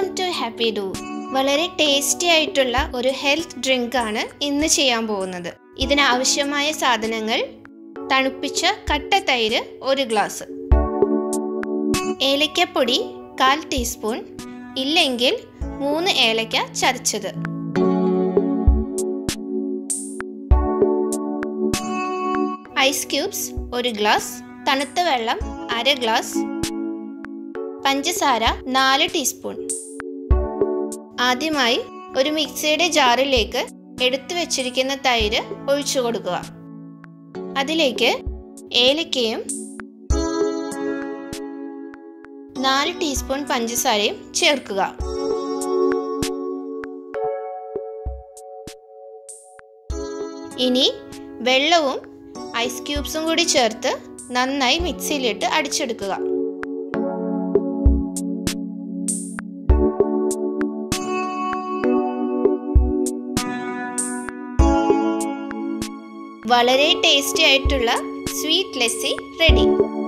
welcome to happy ഡു വളരെ tasty ആയിട്ടുള്ള ഒരു ഹെൽത്ത് ഡ്രിങ്ക് ആണ് ഇന്ന് ചെയ്യാൻ പോകുന്നത് ഇതിനാവശ്യമായ സാധനങ്ങൾ തണുപ്പിച്ച കട്ട തൈര് ഒരു ഗ്ലാസ് ഏലക്കപ്പൊടി കാൽ ടീസ്പൂൺ ഇല്ലെങ്കിൽ മൂന്ന് ഏലക്ക ചതച്ചത് ഐസ് ക്യൂബ്സ് ഒരു ഗ്ലാസ് തണുത്ത വെള്ളം അര ഗ്ലാസ് പഞ്ചസാര നാല് ടീസ്പൂൺ ആദ്യമായി ഒരു മിക്സിയുടെ ജാറിലേക്ക് എടുത്തു വെച്ചിരിക്കുന്ന തൈര് ഒഴിച്ചു കൊടുക്കുക അതിലേക്ക് ഏലക്കയും നാല് ടീസ്പൂൺ പഞ്ചസാരയും ചേർക്കുക ഇനി വെള്ളവും ഐസ് ക്യൂബ്സും കൂടി ചേർത്ത് നന്നായി മിക്സിയിലിട്ട് അടിച്ചെടുക്കുക വളരെ ടേസ്റ്റി ആയിട്ടുള്ള സ്വീറ്റ് ലസ്സി റെഡി